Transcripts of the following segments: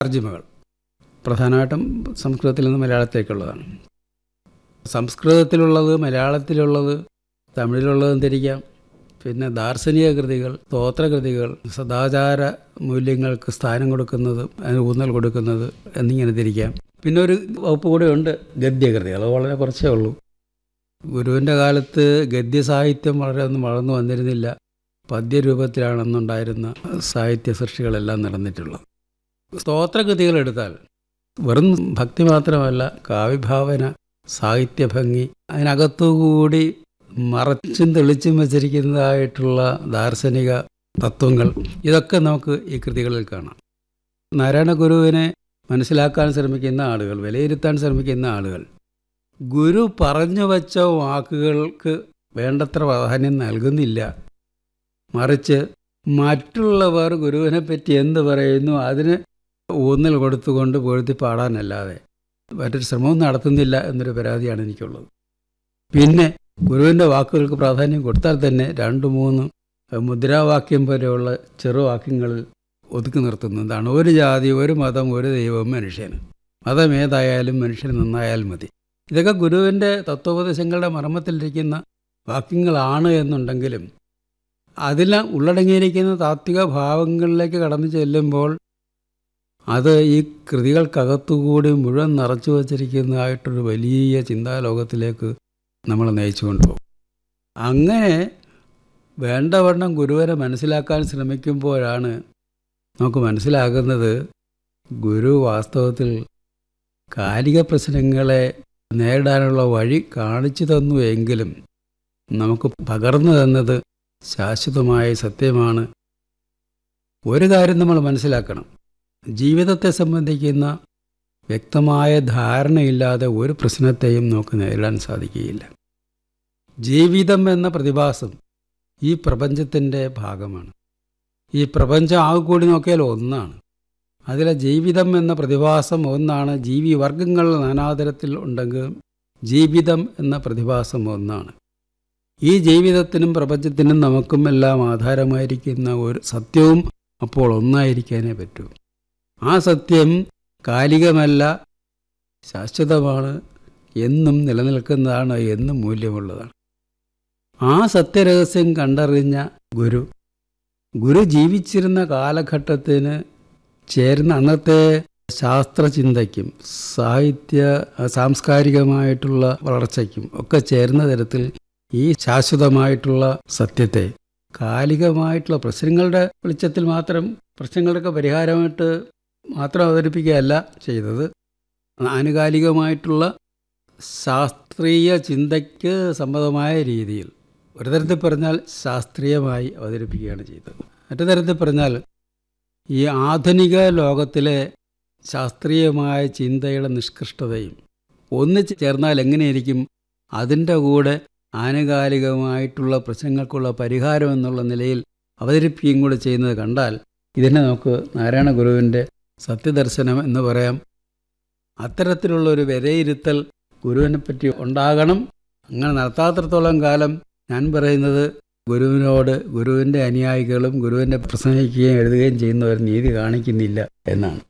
തർജ്ജിമകൾ പ്രധാനമായിട്ടും സംസ്കൃതത്തിൽ നിന്ന് മലയാളത്തേക്കുള്ളതാണ് സംസ്കൃതത്തിലുള്ളത് മലയാളത്തിലുള്ളത് തമിഴിലുള്ളതും തിരിക്കാം പിന്നെ ദാർശനിക കൃതികൾ സ്തോത്രകൃതികൾ സദാചാര മൂല്യങ്ങൾക്ക് സ്ഥാനം കൊടുക്കുന്നത് അതിന് ഊന്നൽ കൊടുക്കുന്നത് എന്നിങ്ങനെ തിരിക്കാം പിന്നെ ഒരു വകുപ്പ് കൂടെ ഉണ്ട് ഗദ്യകൃതികൾ അത് വളരെ കുറച്ചേ ഉള്ളൂ ഗുരുവിൻ്റെ കാലത്ത് ഗദ്യസാഹിത്യം വളരെ ഒന്നും വളർന്നു വന്നിരുന്നില്ല പദ്യരൂപത്തിലാണെന്നുണ്ടായിരുന്ന സാഹിത്യ സൃഷ്ടികളെല്ലാം നടന്നിട്ടുള്ളത് സ്തോത്രകൃതികൾ എടുത്താൽ വെറും ഭക്തി മാത്രമല്ല കാവ്യഭാവന സാഹിത്യഭംഗി അതിനകത്തുകൂടി മറച്ചും തെളിച്ചും വച്ചിരിക്കുന്നതായിട്ടുള്ള ദാർശനിക തത്വങ്ങൾ ഇതൊക്കെ നമുക്ക് ഈ കൃതികളിൽ കാണാം നാരായണ ഗുരുവിനെ മനസ്സിലാക്കാൻ ശ്രമിക്കുന്ന ആളുകൾ വിലയിരുത്താൻ ശ്രമിക്കുന്ന ആളുകൾ ഗുരു പറഞ്ഞു വച്ച വാക്കുകൾക്ക് വേണ്ടത്ര പ്രാധാന്യം നൽകുന്നില്ല മറിച്ച് മറ്റുള്ളവർ ഗുരുവിനെ പറ്റി എന്ത് പറയുന്നു അതിന് ഊന്നൽ കൊടുത്തുകൊണ്ട് പൊഴുത്തി പാടാനല്ലാതെ മറ്റൊരു ശ്രമവും നടത്തുന്നില്ല എന്നൊരു പരാതിയാണ് എനിക്കുള്ളത് പിന്നെ ഗുരുവിൻ്റെ വാക്കുകൾക്ക് പ്രാധാന്യം കൊടുത്താൽ തന്നെ രണ്ട് മൂന്ന് മുദ്രാവാക്യം പോലെയുള്ള ചെറുവാക്യങ്ങളിൽ ഒതുക്കി നിർത്തുന്നതാണ് ഒരു ജാതി ഒരു മതം ഒരു ദൈവം മനുഷ്യന് മതം ഏതായാലും മനുഷ്യന് നന്നായാൽ മതി ഇതൊക്കെ ഗുരുവിൻ്റെ തത്വോപദേശങ്ങളുടെ മർമ്മത്തിലിരിക്കുന്ന വാക്യങ്ങളാണ് എന്നുണ്ടെങ്കിലും അതിൽ ഉള്ളടങ്ങിയിരിക്കുന്ന താത്വിക ഭാവങ്ങളിലേക്ക് കടന്നു ചെല്ലുമ്പോൾ അത് ഈ കൃതികൾക്കകത്തുകൂടി മുഴുവൻ നിറച്ചു വച്ചിരിക്കുന്നതായിട്ടൊരു വലിയ ചിന്താലോകത്തിലേക്ക് നമ്മൾ നയിച്ചു കൊണ്ടുപോകും അങ്ങനെ വേണ്ടവണ്ണം ഗുരുവരെ മനസ്സിലാക്കാൻ ശ്രമിക്കുമ്പോഴാണ് നമുക്ക് മനസ്സിലാകുന്നത് ഗുരു വാസ്തവത്തിൽ കാലിക പ്രശ്നങ്ങളെ നേരിടാനുള്ള വഴി കാണിച്ചു തന്നു എങ്കിലും നമുക്ക് പകർന്നു തന്നത് ശാശ്വതമായ സത്യമാണ് ഒരു കാര്യം നമ്മൾ മനസ്സിലാക്കണം ജീവിതത്തെ സംബന്ധിക്കുന്ന വ്യക്തമായ ധാരണയില്ലാതെ ഒരു പ്രശ്നത്തെയും നമുക്ക് നേരിടാൻ സാധിക്കുകയില്ല ജീവിതം എന്ന പ്രതിഭാസം ഈ പ്രപഞ്ചത്തിൻ്റെ ഭാഗമാണ് ഈ പ്രപഞ്ചം ആകെ കൂടി നോക്കിയാൽ ഒന്നാണ് അതിലെ ജീവിതം എന്ന പ്രതിഭാസം ഒന്നാണ് ജീവി വർഗങ്ങൾ നാനാതരത്തിൽ ഉണ്ടെങ്കിലും ജീവിതം എന്ന പ്രതിഭാസം ഒന്നാണ് ഈ ജീവിതത്തിനും പ്രപഞ്ചത്തിനും നമുക്കും എല്ലാം ആധാരമായിരിക്കുന്ന ഒരു സത്യവും അപ്പോൾ ഒന്നായിരിക്കാനേ പറ്റൂ ആ സത്യം കാലികമല്ല ശാശ്വതമാണ് എന്നും നിലനിൽക്കുന്നതാണ് എന്നും മൂല്യമുള്ളതാണ് ആ സത്യരഹസ്യം കണ്ടറിഞ്ഞ ഗുരു ഗുരു ജീവിച്ചിരുന്ന കാലഘട്ടത്തിന് ചേരുന്ന അന്നത്തെ ശാസ്ത്രചിന്തയ്ക്കും സാഹിത്യ സാംസ്കാരികമായിട്ടുള്ള വളർച്ചയ്ക്കും ഒക്കെ ചേരുന്ന തരത്തിൽ ഈ ശാശ്വതമായിട്ടുള്ള സത്യത്തെ കാലികമായിട്ടുള്ള പ്രശ്നങ്ങളുടെ വെളിച്ചത്തിൽ മാത്രം പ്രശ്നങ്ങളുടെയൊക്കെ പരിഹാരമായിട്ട് മാത്രം അവതരിപ്പിക്കുകയല്ല ചെയ്തത് ആനുകാലികമായിട്ടുള്ള ശാസ്ത്രീയ ചിന്തയ്ക്ക് സമ്മതമായ രീതിയിൽ ഒരു തരത്തിൽ പറഞ്ഞാൽ ശാസ്ത്രീയമായി അവതരിപ്പിക്കുകയാണ് ചെയ്തത് മറ്റു തരത്തിൽ പറഞ്ഞാൽ ഈ ആധുനിക ലോകത്തിലെ ശാസ്ത്രീയമായ ചിന്തയുടെ നിഷ്കൃഷ്ടതയും ഒന്നിച്ച് ചേർന്നാൽ എങ്ങനെയായിരിക്കും അതിൻ്റെ കൂടെ ആനുകാലികമായിട്ടുള്ള പ്രശ്നങ്ങൾക്കുള്ള പരിഹാരം എന്നുള്ള നിലയിൽ അവതരിപ്പിക്കുകയും കൂടെ ചെയ്യുന്നത് കണ്ടാൽ ഇതിനെ നമുക്ക് നാരായണ ഗുരുവിൻ്റെ സത്യദർശനം എന്ന് പറയാം അത്തരത്തിലുള്ള ഒരു വിലയിരുത്തൽ ഗുരുവിനെ പറ്റി ഉണ്ടാകണം അങ്ങനെ നടത്താത്രത്തോളം കാലം ഞാൻ പറയുന്നത് ഗുരുവിനോട് ഗുരുവിൻ്റെ അനുയായികളും ഗുരുവിനെ പ്രസംഗിക്കുകയും എഴുതുകയും ചെയ്യുന്നവർ നീതി കാണിക്കുന്നില്ല എന്നാണ്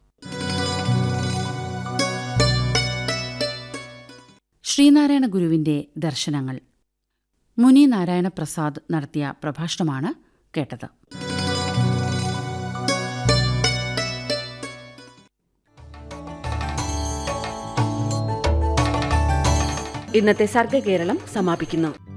ശ്രീനാരായണ ഗുരുവിന്റെ ദർശനങ്ങൾ മുനി നാരായണ പ്രസാദ് നടത്തിയ പ്രഭാഷണമാണ് കേട്ടത് ഇന്നത്തെ സർഗകേരളം സമാപിക്കുന്നു